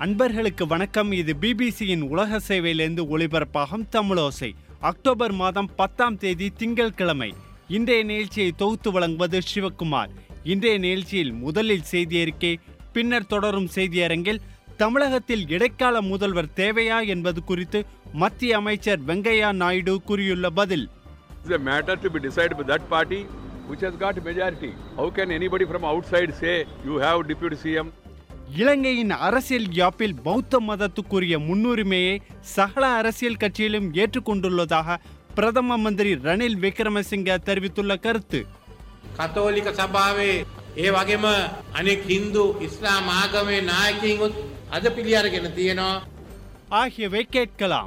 அன்பர்களுக்கு வணக்கம் இது பிபிசியின் உலக சேவையிலிருந்து ஒளிபரப்பாகும் தமிழோசை அக்டோபர் மாதம் பத்தாம் தேதி திங்கட்கிழமை இன்றைய நிகழ்ச்சியை தொகுத்து வழங்குவது சிவக்குமார் இன்றைய நிகழ்ச்சியில் முதலில் செய்தி அறிக்கை பின்னர் தொடரும் செய்தியரங்கில் தமிழகத்தில் இடைக்கால முதல்வர் தேவையா என்பது குறித்து மத்திய அமைச்சர் வெங்கையா நாயுடு கூறியுள்ள பதில் It's a matter to be decided by that party which has got majority. How can anybody from outside say you have deputy CM? இலங்கையின் அரசியல் யாப்பில் பௌத்த மதத்துக்குரிய முன்னுரிமையை சகல அரசியல் கட்சியிலும் ஏற்றுக்கொண்டுள்ளதாக பிரதம மந்திரி ரணில் விக்ரமசிங்க தெரிவித்துள்ள கருத்து කතෝලික සභාවේ ඒ වගේම අනෙක් හින්දු ඉස්ලාම් ආගමේ නායකින්ුත් අද පිළිඅරගෙන තියෙනවා ஆகியவை கேட்கலாம்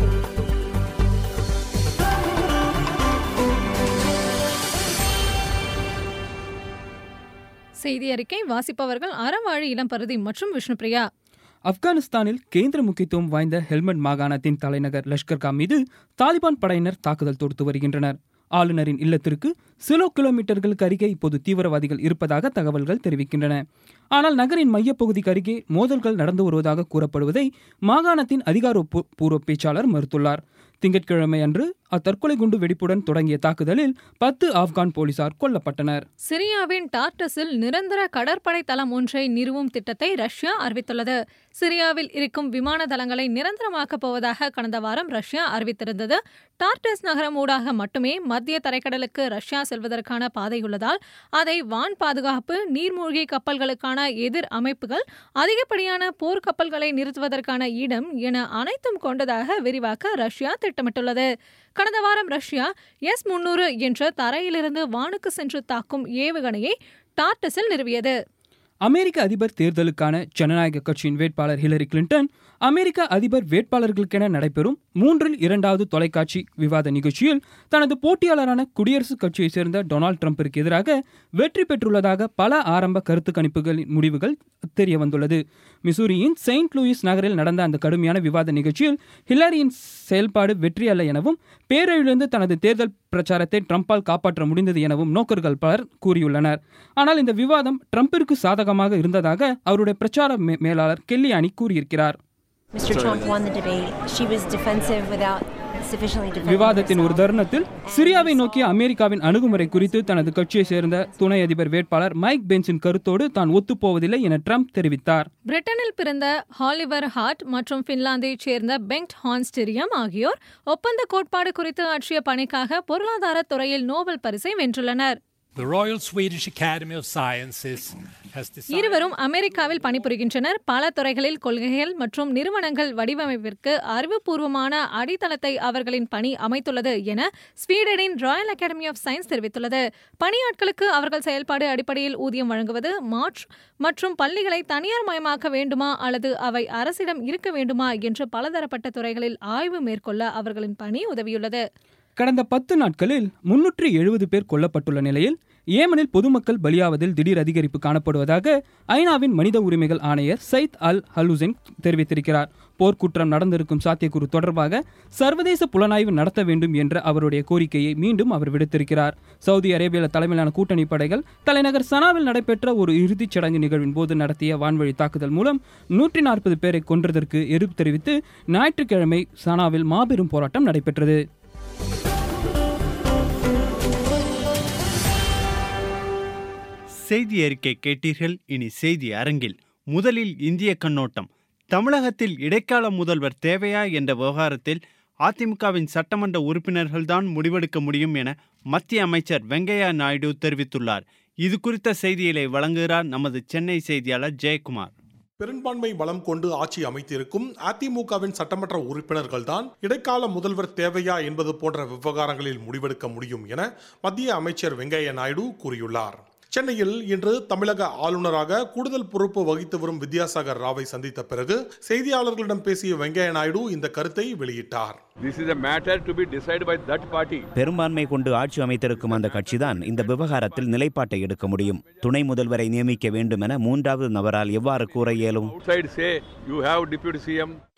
செய்தி அறிக்கை வாசிப்பவர்கள் அறவாழி இளம்பருதி மற்றும் விஷ்ணுபிரியா ஆப்கானிஸ்தானில் கேந்திர முக்கியத்துவம் வாய்ந்த ஹெல்மண்ட் மாகாணத்தின் தலைநகர் லஷ்கர்கா மீது தாலிபான் படையினர் தாக்குதல் தொடுத்து வருகின்றனர் ஆளுநரின் இல்லத்திற்கு சில கிலோமீட்டர்களுக்கு அருகே இப்போது தீவிரவாதிகள் இருப்பதாக தகவல்கள் தெரிவிக்கின்றன ஆனால் நகரின் மையப்பகுதிக்கு அருகே மோதல்கள் நடந்து வருவதாக கூறப்படுவதை மாகாணத்தின் அதிகாரப்பூர்வ பேச்சாளர் மறுத்துள்ளார் திங்கட்கிழமை அன்று அத்தற்கொலை குண்டு வெடிப்புடன் தொடங்கிய தாக்குதலில் பத்து ஆப்கான் போலீசார் கொல்லப்பட்டனர் சிரியாவின் டார்டஸில் நிரந்தர கடற்படை தளம் ஒன்றை நிறுவும் திட்டத்தை ரஷ்யா அறிவித்துள்ளது சிரியாவில் இருக்கும் விமான தளங்களை நிரந்தரமாக்கப் போவதாக கடந்த வாரம் ரஷ்யா அறிவித்திருந்தது டார்டஸ் நகரம் ஊடாக மட்டுமே மத்திய தரைக்கடலுக்கு ரஷ்யா செல்வதற்கான பாதை உள்ளதால் அதை வான் பாதுகாப்பு நீர்மூழ்கி கப்பல்களுக்கான எதிர் அமைப்புகள் அதிகப்படியான போர் கப்பல்களை நிறுத்துவதற்கான இடம் என அனைத்தும் கொண்டதாக விரிவாக்க ரஷ்யா திட்டமிட்டுள்ளது கடந்த வாரம் ரஷ்யா எஸ் முன்னூறு என்ற தரையிலிருந்து வானுக்கு சென்று தாக்கும் ஏவுகணையை டார்டஸில் நிறுவியது அமெரிக்க அதிபர் தேர்தலுக்கான ஜனநாயக கட்சியின் வேட்பாளர் ஹிலரி கிளின்டன் அமெரிக்க அதிபர் வேட்பாளர்களுக்கென நடைபெறும் மூன்றில் இரண்டாவது தொலைக்காட்சி விவாத நிகழ்ச்சியில் தனது போட்டியாளரான குடியரசுக் கட்சியைச் சேர்ந்த டொனால்டு ட்ரம்பிற்கு எதிராக வெற்றி பெற்றுள்ளதாக பல ஆரம்ப கருத்து கணிப்புகளின் முடிவுகள் தெரிய வந்துள்ளது மிசூரியின் செயின்ட் லூயிஸ் நகரில் நடந்த அந்த கடுமையான விவாத நிகழ்ச்சியில் ஹிலாரியின் செயல்பாடு வெற்றி அல்ல எனவும் பேரழிலிருந்து தனது தேர்தல் பிரச்சாரத்தை ட்ரம்பால் காப்பாற்ற முடிந்தது எனவும் நோக்கர்கள் பலர் கூறியுள்ளனர் ஆனால் இந்த விவாதம் ட்ரம்பிற்கு சாதகமாக இருந்ததாக அவருடைய பிரச்சார மே- மேலாளர் கெல்லியானி கூறியிருக்கிறார் Mr. Trump won the debate. She was defensive without sufficiently defending விவாதத்தின் ஒரு herself. தருணத்தில் சிரியாவை நோக்கிய அமெரிக்காவின் அணுகுமுறை குறித்து தனது கட்சியை சேர்ந்த துணை அதிபர் வேட்பாளர் மைக் பென்ஸின் கருத்தோடு தான் ஒத்துப்போவதில்லை என ட்ரம்ப் தெரிவித்தார் பிரிட்டனில் பிறந்த ஹாலிவர் ஹார்ட் மற்றும் பின்லாந்தைச் சேர்ந்த பெங்ட் ஹான்ஸ்டெரியம் ஆகியோர் ஒப்பந்த கோட்பாடு குறித்து ஆற்றிய பணிக்காக பொருளாதார துறையில் நோபல் பரிசை வென்றுள்ளனர் The Royal Swedish Academy of Sciences has decided. இருவரும் அமெரிக்காவில் பணிபுரிகின்றனர் பல துறைகளில் கொள்கைகள் மற்றும் நிறுவனங்கள் வடிவமைப்பிற்கு அறிவுபூர்வமான அடித்தளத்தை அவர்களின் பணி அமைத்துள்ளது என ஸ்வீடனின் ராயல் அகாடமி ஆஃப் சயின்ஸ் தெரிவித்துள்ளது பணியாட்களுக்கு அவர்கள் செயல்பாடு அடிப்படையில் ஊதியம் வழங்குவது மாற்று மற்றும் பள்ளிகளை தனியார் மயமாக்க வேண்டுமா அல்லது அவை அரசிடம் இருக்க வேண்டுமா என்று பலதரப்பட்ட துறைகளில் ஆய்வு மேற்கொள்ள அவர்களின் பணி உதவியுள்ளது கடந்த பத்து நாட்களில் முன்னூற்றி எழுபது பேர் கொல்லப்பட்டுள்ள நிலையில் ஏமனில் பொதுமக்கள் பலியாவதில் திடீர் அதிகரிப்பு காணப்படுவதாக ஐநாவின் மனித உரிமைகள் ஆணையர் சைத் அல் ஹலுசென் தெரிவித்திருக்கிறார் போர்க்குற்றம் நடந்திருக்கும் சாத்தியக்கூறு தொடர்பாக சர்வதேச புலனாய்வு நடத்த வேண்டும் என்ற அவருடைய கோரிக்கையை மீண்டும் அவர் விடுத்திருக்கிறார் சவுதி அரேபிய தலைமையிலான கூட்டணி படைகள் தலைநகர் சனாவில் நடைபெற்ற ஒரு இறுதிச் சடங்கு நிகழ்வின் போது நடத்திய வான்வழி தாக்குதல் மூலம் நூற்றி நாற்பது பேரை கொன்றதற்கு எதிர்ப்பு தெரிவித்து ஞாயிற்றுக்கிழமை சனாவில் மாபெரும் போராட்டம் நடைபெற்றது செய்தி அறிக்கை கேட்டீர்கள் இனி செய்தி அரங்கில் முதலில் இந்திய கண்ணோட்டம் தமிழகத்தில் இடைக்கால முதல்வர் தேவையா என்ற விவகாரத்தில் அதிமுகவின் சட்டமன்ற உறுப்பினர்கள்தான் முடிவெடுக்க முடியும் என மத்திய அமைச்சர் வெங்கையா நாயுடு தெரிவித்துள்ளார் இது குறித்த செய்திகளை வழங்குகிறார் நமது சென்னை செய்தியாளர் ஜெயக்குமார் பெரும்பான்மை பலம் கொண்டு ஆட்சி அமைத்திருக்கும் அதிமுகவின் சட்டமன்ற உறுப்பினர்கள்தான் இடைக்கால முதல்வர் தேவையா என்பது போன்ற விவகாரங்களில் முடிவெடுக்க முடியும் என மத்திய அமைச்சர் வெங்கையா நாயுடு கூறியுள்ளார் சென்னையில் இன்று தமிழக ஆளுநராக கூடுதல் பொறுப்பு வகித்து வரும் வித்யாசாகர் ராவை சந்தித்த பிறகு செய்தியாளர்களிடம் பேசிய வெங்கையா நாயுடு இந்த கருத்தை வெளியிட்டார் This is a matter to be decided by that party. பெரும்பான்மை கொண்டு ஆட்சி அமைத்திருக்கும் அந்த கட்சிதான் இந்த விவகாரத்தில் நிலைப்பாட்டை எடுக்க முடியும் துணை முதல்வரை நியமிக்க வேண்டும் என மூன்றாவது நபரால் எவ்வாறு கூற இயலும் Outside say you have deputy CM.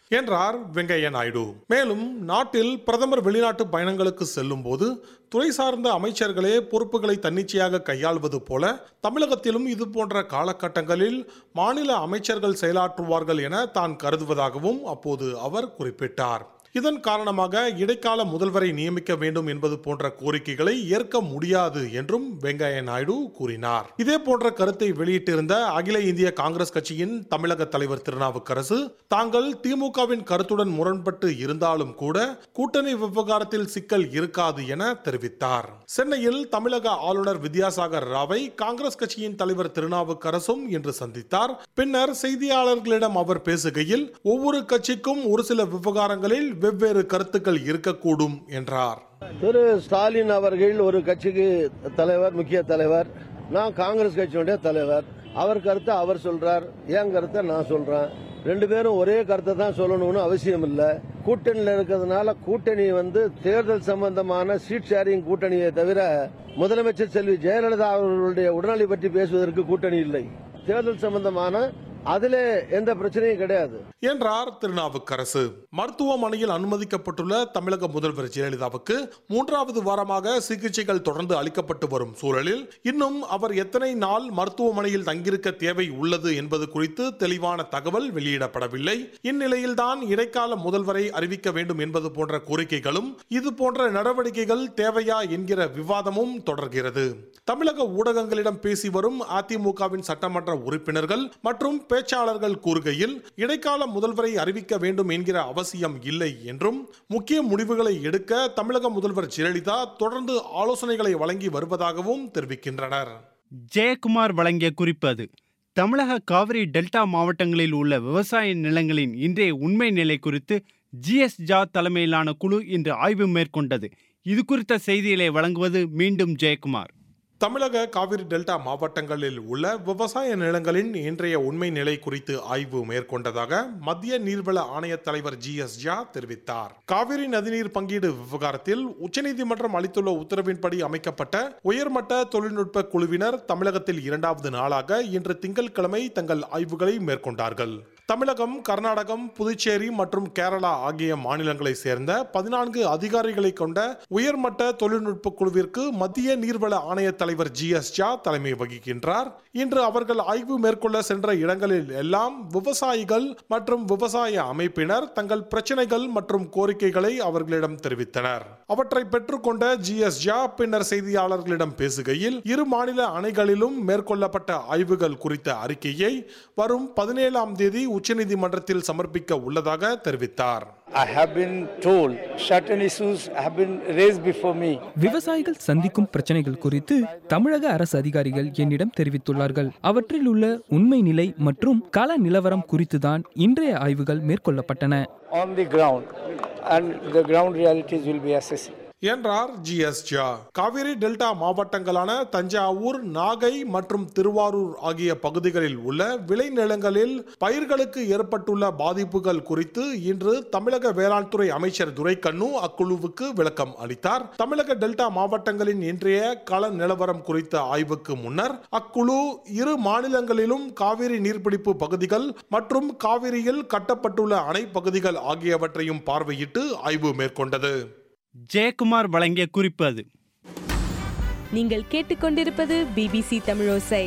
என்றார் வெங்கையா நாயுடு மேலும் நாட்டில் பிரதமர் வெளிநாட்டு பயணங்களுக்கு செல்லும் போது துறை சார்ந்த அமைச்சர்களே பொறுப்புகளை தன்னிச்சையாக கையாள்வது போல தமிழகத்திலும் இது போன்ற காலகட்டங்களில் மாநில அமைச்சர்கள் செயலாற்றுவார்கள் என தான் கருதுவதாகவும் அப்போது அவர் குறிப்பிட்டார் இதன் காரணமாக இடைக்கால முதல்வரை நியமிக்க வேண்டும் என்பது போன்ற கோரிக்கைகளை ஏற்க முடியாது என்றும் வெங்கையா நாயுடு கூறினார் இதே போன்ற கருத்தை வெளியிட்டிருந்த அகில இந்திய காங்கிரஸ் கட்சியின் தமிழக தலைவர் திருநாவுக்கரசு தாங்கள் திமுகவின் கருத்துடன் முரண்பட்டு இருந்தாலும் கூட கூட்டணி விவகாரத்தில் சிக்கல் இருக்காது என தெரிவித்தார் சென்னையில் தமிழக ஆளுநர் வித்யாசாகர் ராவை காங்கிரஸ் கட்சியின் தலைவர் திருநாவுக்கரசும் இன்று சந்தித்தார் பின்னர் செய்தியாளர்களிடம் அவர் பேசுகையில் ஒவ்வொரு கட்சிக்கும் ஒரு சில விவகாரங்களில் வெவ்வேறு கருத்துக்கள் இருக்கக்கூடும் என்றார் திரு ஸ்டாலின் அவர்கள் ஒரு கட்சிக்கு தலைவர் முக்கிய தலைவர் நான் காங்கிரஸ் கட்சியினுடைய தலைவர் அவர் கருத்தை அவர் சொல்றார் என் கருத்தை நான் சொல்றேன் ரெண்டு பேரும் ஒரே கருத்தை தான் சொல்லணும்னு அவசியம் இல்ல கூட்டணியில் இருக்கிறதுனால கூட்டணி வந்து தேர்தல் சம்பந்தமான சீட் ஷேரிங் கூட்டணியை தவிர முதலமைச்சர் செல்வி ஜெயலலிதா அவர்களுடைய உடல்நலை பற்றி பேசுவதற்கு கூட்டணி இல்லை தேர்தல் சம்பந்தமான அதிலே எந்த பிரச்சனையும் கிடையாது என்றார் திருநாவுக்கரசு மருத்துவமனையில் அனுமதிக்கப்பட்டுள்ள தமிழக முதல்வர் ஜெயலலிதாவுக்கு மூன்றாவது வாரமாக சிகிச்சைகள் தொடர்ந்து அளிக்கப்பட்டு வரும் சூழலில் இன்னும் அவர் எத்தனை நாள் மருத்துவமனையில் தங்கியிருக்க தேவை உள்ளது என்பது குறித்து தெளிவான தகவல் வெளியிடப்படவில்லை இந்நிலையில்தான் இடைக்கால முதல்வரை அறிவிக்க வேண்டும் என்பது போன்ற கோரிக்கைகளும் இது போன்ற நடவடிக்கைகள் தேவையா என்கிற விவாதமும் தொடர்கிறது தமிழக ஊடகங்களிடம் பேசி வரும் அதிமுகவின் சட்டமன்ற உறுப்பினர்கள் மற்றும் பேச்சாளர்கள் கூறுகையில் இடைக்கால முதல்வரை அறிவிக்க வேண்டும் என்கிற அவசியம் இல்லை என்றும் முக்கிய முடிவுகளை எடுக்க தமிழக முதல்வர் ஜெயலலிதா தொடர்ந்து ஆலோசனைகளை வழங்கி வருவதாகவும் தெரிவிக்கின்றனர் ஜெயக்குமார் வழங்கிய குறிப்பு அது தமிழக காவிரி டெல்டா மாவட்டங்களில் உள்ள விவசாய நிலங்களின் இன்றைய உண்மை நிலை குறித்து ஜிஎஸ் ஜா தலைமையிலான குழு இன்று ஆய்வு மேற்கொண்டது இது குறித்த செய்திகளை வழங்குவது மீண்டும் ஜெயக்குமார் தமிழக காவிரி டெல்டா மாவட்டங்களில் உள்ள விவசாய நிலங்களின் இன்றைய உண்மை நிலை குறித்து ஆய்வு மேற்கொண்டதாக மத்திய நீர்வள ஆணைய தலைவர் ஜி எஸ் ஜா தெரிவித்தார் காவிரி நதிநீர் பங்கீடு விவகாரத்தில் உச்சநீதிமன்றம் அளித்துள்ள உத்தரவின்படி அமைக்கப்பட்ட உயர்மட்ட தொழில்நுட்ப குழுவினர் தமிழகத்தில் இரண்டாவது நாளாக இன்று திங்கட்கிழமை தங்கள் ஆய்வுகளை மேற்கொண்டார்கள் தமிழகம் கர்நாடகம் புதுச்சேரி மற்றும் கேரளா ஆகிய மாநிலங்களை சேர்ந்த பதினான்கு அதிகாரிகளை கொண்ட உயர்மட்ட தொழில்நுட்ப குழுவிற்கு மத்திய நீர்வள ஆணைய தலைவர் ஜி எஸ் ஜா தலைமை வகிக்கின்றார் இன்று அவர்கள் ஆய்வு மேற்கொள்ள சென்ற இடங்களில் எல்லாம் விவசாயிகள் மற்றும் விவசாய அமைப்பினர் தங்கள் பிரச்சனைகள் மற்றும் கோரிக்கைகளை அவர்களிடம் தெரிவித்தனர் அவற்றை பெற்றுக்கொண்ட ஜி எஸ் ஜா பின்னர் செய்தியாளர்களிடம் பேசுகையில் இரு மாநில அணைகளிலும் மேற்கொள்ளப்பட்ட ஆய்வுகள் குறித்த அறிக்கையை வரும் பதினேழாம் தேதி உச்சநீதிமன்றத்தில் சமர்ப்பிக்க உள்ளதாக தெரிவித்தார் I have been told certain issues have been raised before me. விவசாயிகள் சந்திக்கும் பிரச்சனைகள் குறித்து தமிழக அரசு அதிகாரிகள் என்னிடம் தெரிவித்துள்ளார்கள் அவற்றில் உள்ள உண்மை நிலை மற்றும் கள நிலவரம் குறித்துதான் இன்றைய ஆய்வுகள் மேற்கொள்ளப்பட்டன On the ground, and the ground realities will be assessed. என்றார் G S Jha Kaveri delta மாவட்டங்களான தஞ்சாவூர் நாகை மற்றும் திருவாரூர் ஆகிய பகுதிகளில் உள்ள விளைநிலங்களில் பயிர்களுக்கு ஏற்பட்டுள்ள பாதிப்புகள் குறித்து இன்று தமிழக வேளாண் துறை அமைச்சர் துரைக்கண்ணு அக்குழுவுக்கு விளக்கம் அளித்தார் தமிழக டெல்டா மாவட்டங்களின் இன்றைய கள நிலவரம் குறித்த ஆய்வுக்கு முன்னர் அக்குழு இரு மாநிலங்களிலும் காவிரி நீர்பிடிப்பு பகுதிகள் மற்றும் காவிரியில் கட்டப்பட்டுள்ள அணை பகுதிகள் ஆகியவற்றையும் பார்வையிட்டு ஆய்வு மேற்கொண்டது ஜெயக்குமார் வழங்கிய குறிப்பு அது நீங்கள் கேட்டுக்கொண்டிருப்பது பிபிசி தமிழோசை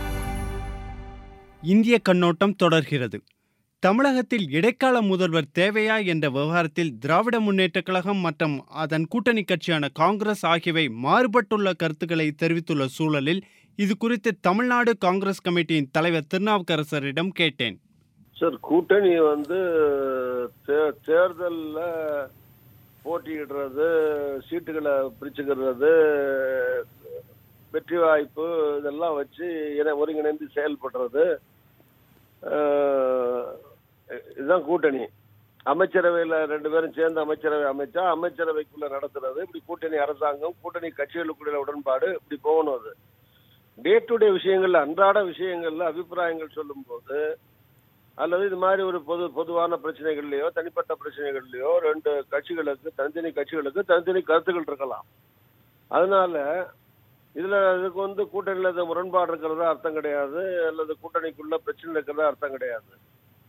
இந்திய கண்ணோட்டம் தொடர்கிறது தமிழகத்தில் இடைக்கால முதல்வர் தேவையா என்ற விவகாரத்தில் திராவிட முன்னேற்றக் கழகம் மற்றும் அதன் கூட்டணி கட்சியான காங்கிரஸ் ஆகியவை மாறுபட்டுள்ள கருத்துக்களை தெரிவித்துள்ள சூழலில் இது குறித்து தமிழ்நாடு காங்கிரஸ் கமிட்டியின் தலைவர் திருநாவுக்கரசரிடம் கேட்டேன் சார் கூட்டணி வந்து தே- தேர்தல்ல போட்டியிடுறது சீட்டுகளை பிரிச்சுக்கிறது வெற்றி வாய்ப்பு இதெல்லாம் வச்சு இணை- ஒருங்கிணைந்து செயல்படுறது அஹ், இதுதான் கூட்டணி அமைச்சரவையில் ரெண்டு பேரும் சேர்ந்து அமைச்சரவை அமைச்சா அமைச்சரவைக்குள்ள நடத்துறது இப்படி கூட்டணி அரசாங்கம் கூட்டணி கட்சிகளுக்குள்ள உடன்பாடு இப்படி போகணும் அது டே டு டே விஷயங்கள்ல அன்றாட விஷயங்கள்ல அபிப்பிராயங்கள் சொல்லும்போது அல்லது இது மாதிரி ஒரு பொது பொதுவான பிரச்சனைகள்லயோ தனிப்பட்ட பிரச்சனைகள்லயோ ரெண்டு கட்சிகளுக்கு தனித்தனி கட்சிகளுக்கு தனித்தனி கருத்துக்கள் இருக்கலாம் அதனால இதுல இதுக்கு வந்து கூட்டணியில இது முரண்பாடு இருக்கிறதா அர்த்தம் கிடையாது அல்லது கூட்டணிக்குள்ள பிரச்சனை இருக்கிறதா அர்த்தம் கிடையாது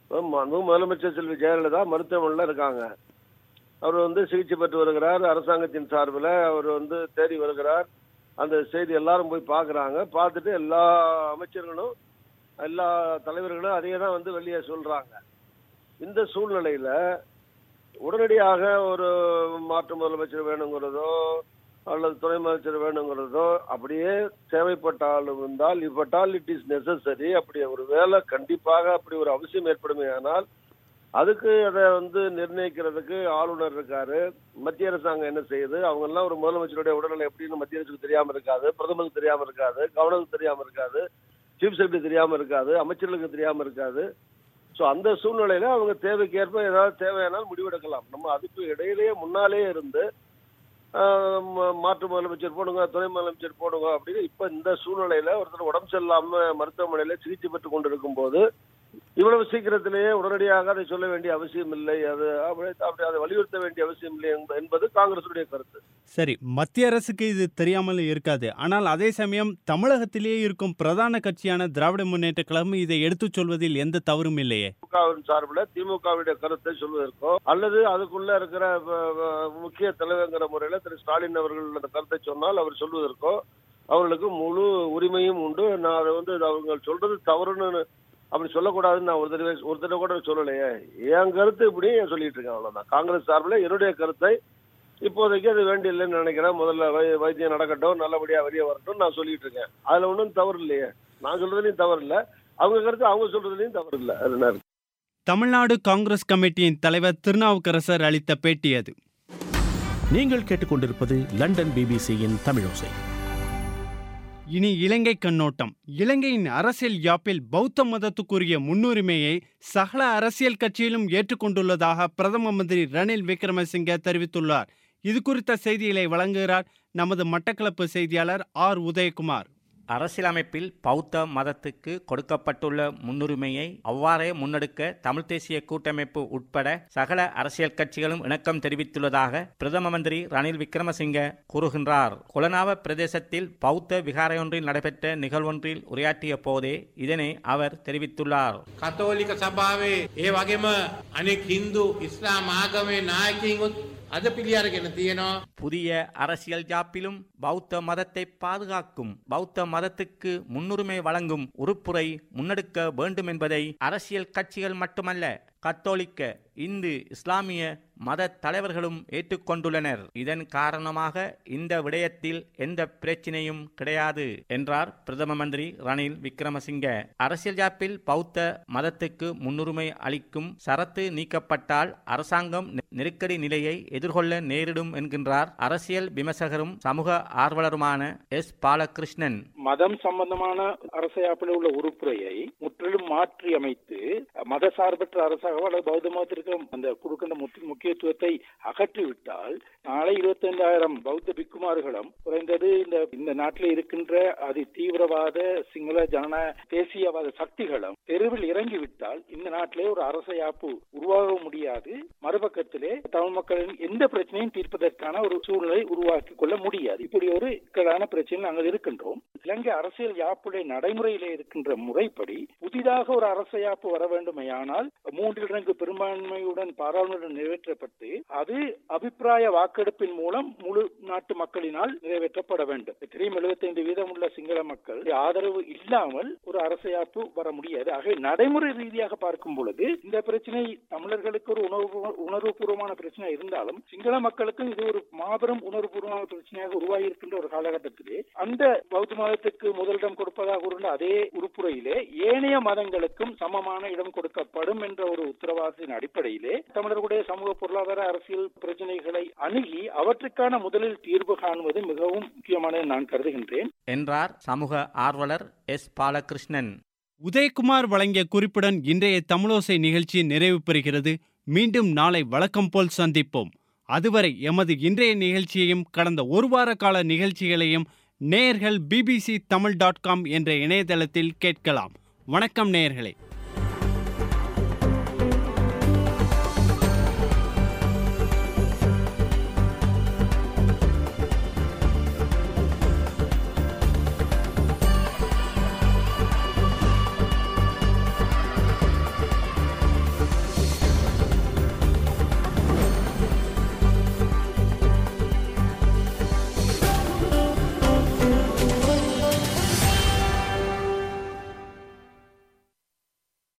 மு- முதலமைச்சர் செல்வி ஜெயலலிதா மருத்துவமனையில் இருக்காங்க அவர் வந்து சிகிச்சை பெற்று வருகிறார் அரசாங்கத்தின் சார்பில் அவர் வந்து தேடி வருகிறார் அந்த செய்தி எல்லாரும் போய் பார்க்குறாங்க பார்த்துட்டு எல்லா அமைச்சர்களும் எல்லா தலைவர்களும் அதே தான் வந்து வெளியே சொல்றாங்க இந்த சூழ்நிலையில உடனடியாக ஒரு மாற்று முதலமைச்சர் வேணுங்கிறதோ அல்லது துணை முதலமைச்சர் வேணுங்கிறதோ அப்படியே தேவைப்பட்டாலும் இருந்தால் இப்பட்டால் இட் இஸ் நெசசரி அப்படி ஒரு வேலை கண்டிப்பாக அப்படி ஒரு அவசியம் ஏற்படுமே ஆனால் அதுக்கு அதை வந்து நிர்ணயிக்கிறதுக்கு ஆளுநர் இருக்காரு மத்திய அரசாங்கம் என்ன செய்யுது அவங்க எல்லாம் ஒரு முதலமைச்சருடைய உடல்நிலை எப்படின்னு மத்திய அரசுக்கு தெரியாம இருக்காது பிரதமருக்கு தெரியாம இருக்காது கவர்னருக்கு தெரியாம இருக்காது சீஃப் செக்ரட்டரி தெரியாம இருக்காது அமைச்சர்களுக்கு தெரியாம இருக்காது ஸோ அந்த சூழ்நிலையில அவங்க தேவைக்கு ஏற்ப ஏதாவது தேவையானால் முடிவெடுக்கலாம் நம்ம அதுக்கு இடையிலேயே முன்னாலே இருந்து ஆஹ், ம- மாற்று முதலமைச்சர் போடுங்க துணை முதலமைச்சர் போடுங்க அப்படின்னு இப்ப இந்த சூழ்நிலையில ஒருத்தர் உடம்பு சரியில்லாம மருத்துவமனையில சிகிச்சை பெற்றுக் கொண்டிருக்கும் போது இவ்வளவு சீக்கிரத்திலேயே உடனடியாக அதை சொல்ல வேண்டிய அவசியம் இல்லை அது அப்படி அப்படி அதை வலியுறுத்த வேண்டிய அவசியம் இல்லை என்ப- என்பது காங்கிரசுடைய கருத்து சரி மத்திய அரசுக்கு இது தெரியாமல் இருக்காது ஆனால் அதே சமயம் தமிழகத்திலேயே இருக்கும் பிரதான கட்சியான திராவிட முன்னேற்ற கழகம் இதை எடுத்துச் சொல்வதில் எந்த தவறும் இல்லையே திமுகவின் சார்பில் திமுகவுடைய கருத்தை சொல்வதற்கோ அல்லது அதுக்குள்ள இருக்கிற வ- வ- முக்கிய தலைவர்ங்கிற முறையில திரு ஸ்டாலின் அவர்கள் அந்த கருத்தை சொன்னால் அவர் சொல்வதற்கோ அவர்களுக்கு முழு உரிமையும் உண்டு நான் அதை வந்து இது அவங்க சொல்றது தவறுன்னு அப்படி சொல்லக்கூடாதுன்னு நான் ஒரு தடவை ஒரு தடவை கூட சொல்லலையே என் கருத்து இப்படி சொல்லிட்டு இருக்கேன் அவ்வளவுதான் காங்கிரஸ் சார்பில் என்னுடைய கருத்தை இப்போதைக்கு அது வேண்டியில்லைன்னு நினைக்கிறேன் முதல்ல வை- வைத்தியம் நடக்கட்டும் நல்லபடியா வெளியே வரட்டும் நான் சொல்லிட்டு இருக்கேன் அதுல ஒன்றும் தவறு இல்லையே நான் சொல்றதுலயும் தவறு இல்லை அவங்க கருத்து அவங்க சொல்றதுலயும் தவறு இல்லை அது என்ன இருக்கு? தமிழ்நாடு காங்கிரஸ் கமிட்டியின் தலைவர் திருநாவுக்கரசர் அளித்த பேட்டி அது நீங்கள் கேட்டுக்கொண்டிருப்பது லண்டன் பிபிசியின் தமிழோசை இனி இலங்கை கண்ணோட்டம் இலங்கையின் அரசியல் யாப்பில் பௌத்த மதத்துக்குரிய முன்னுரிமையை சகல அரசியல் கட்சியிலும் ஏற்றுக்கொண்டுள்ளதாக பிரதம மந்திரி ரணில் விக்ரமசிங்கே தெரிவித்துள்ளார் இது குறித்த செய்திகளை வழங்குகிறார் நமது மட்டக்களப்பு செய்தியாளர் ஆர் உதயகுமார் அரசியலமைப்பில் பௌத்த மதத்துக்கு கொடுக்கப்பட்டுள்ள முன்னுரிமையை அவ்வாறே முன்னெடுக்க தமிழ் தேசிய கூட்டமைப்பு உட்பட சகல அரசியல் கட்சிகளும் இணக்கம் தெரிவித்துள்ளதாக பிரதம மந்திரி ரணில் விக்ரமசிங்க கூறுகின்றார் குலனாவ பிரதேசத்தில் பௌத்த விகாரையொன்றில் நடைபெற்ற நிகழ்வொன்றில் உரையாற்றிய போதே இதனை அவர் தெரிவித்துள்ளார் කතෝලික සභාවේ ඒ වගේම අනෙක් හින්දු ඉස්ලාම් ආගමේ නායකින්ුත් අද පිළියරගෙන තියෙනවා புதிய அரசியல் ஜாப்பிலும் பௌத்த மதத்தை பாதுகாக்கும் பௌத்த மதத்துக்கு முன்னுரிமை வழங்கும் உறுப்புரை முன்னெடுக்க வேண்டும் என்பதை அரசியல் கட்சிகள் மட்டுமல்ல கத்தோலிக்க இந்து இஸ்லாமிய மத தலைவர்களும் ஏற்றுக்கொண்டுள்ளனர் இதன் காரணமாக இந்த விடயத்தில் எந்த பிரச்சினையும் கிடையாது என்றார் பிரதம மந்திரி ரணில் விக்ரமசிங்க அரசியல் ஜாப்பில் பௌத்த மதத்துக்கு முன்னுரிமை அளிக்கும் சரத்து நீக்கப்பட்டால் அரசாங்கம் நெ- நெருக்கடி நிலையை எதிர்கொள்ள நேரிடும் என்கின்றார் அரசியல் விமர்சகரும் சமூக ஆர்வலருமான எஸ் பாலகிருஷ்ணன் மதம் சம்பந்தமான அரசியப்பில் உள்ள உறுப்புரையை முற்றிலும் மாற்றி அமைத்து மத சார்பற்ற அரசாக அல்லது பௌத்த மதத்திற்கு அந்த கொடுக்கின்ற முக்கிய- முக்கியத்துவத்தை அகற்றிவிட்டால் நாளை இருபத்தைந்தாயிரம் பௌத்த பிக்குமார்களும் குறைந்தது இந்த இந்த நாட்டில் இருக்கின்ற அதி தீவிரவாத சிங்கள ஜன தேசியவாத சக்திகளும் தெருவில் இறங்கிவிட்டால் இந்த நாட்டிலே ஒரு அரசையாப்பு உருவாக முடியாது மறுபக்கத்திலே தமிழ் மக்களின் எந்த பிரச்சனையும் தீர்ப்பதற்கான ஒரு சூழ்நிலை உருவாக்கி கொள்ள முடியாது இப்படி ஒரு இக்கட்டான பிரச்சனை நாங்கள் இருக்கின்றோம் இலங்கை அரசியல் யாப்புடைய நடைமுறையிலே இருக்கின்ற முறைப்படி புதிதாக ஒரு அரசு யாப்பு வர வேண்டுமையானால் மூன்றில் இரண்டு பெரும்பான்மையுடன் பாராளுமன்றம் நிறைவேற்றப்பட்டு அது அபிப்பிராய வாக்கெடுப்பின் மூலம் முழு நாட்டு மக்களினால் நிறைவேற்றப்பட வேண்டும் தெரியும் எழுபத்தைந்து வீதம் உள்ள சிங்கள மக்கள் ஆதரவு இல்லாமல் ஒரு அரசையாப்பு வர முடியாது ஆகவே நடைமுறை ரீதியாக பார்க்கும் பொழுது இந்த பிரச்சனை தமிழர்களுக்கு ஒரு உணர்வு உணர்வுபூர்வமான பிரச்சனை இருந்தாலும் சிங்கள மக்களுக்கும் இது ஒரு மாபெரும் உணர்வுபூர்வமான பிரச்சனையாக உருவாகி இருக்கின்ற ஒரு காலகட்டத்திலே அந்த பௌத்த மதத்துக்கு முதலிடம் கொடுப்பதாக உள்ள அதே உறுப்புரையிலே ஏனைய மதங்களுக்கும் சமமான இடம் கொடுக்கப்படும் என்ற ஒரு உத்தரவாதத்தின் அடிப்படையிலே தமிழர்களுடைய சமூக பொருளாதார அரசியல் பிரச்சனைகளை அணுகி அவற்றுக்கான முதலில் தீர்வு காணுவது மிகவும் முக்கியமானது நான் கருதுகின்றேன் என்றார் சமூக ஆர்வலர் எஸ் பாலகிருஷ்ணன் உதயகுமார் வழங்கிய குறிப்புடன் இன்றைய தமிழோசை நிகழ்ச்சி நிறைவு பெறுகிறது மீண்டும் நாளை வழக்கம் போல் சந்திப்போம் அதுவரை எமது இன்றைய நிகழ்ச்சியையும் கடந்த ஒரு வார கால நிகழ்ச்சிகளையும் நேயர்கள் பிபிசி தமிழ் டாட் காம் என்ற இணையதளத்தில் கேட்கலாம் வணக்கம் நேயர்களே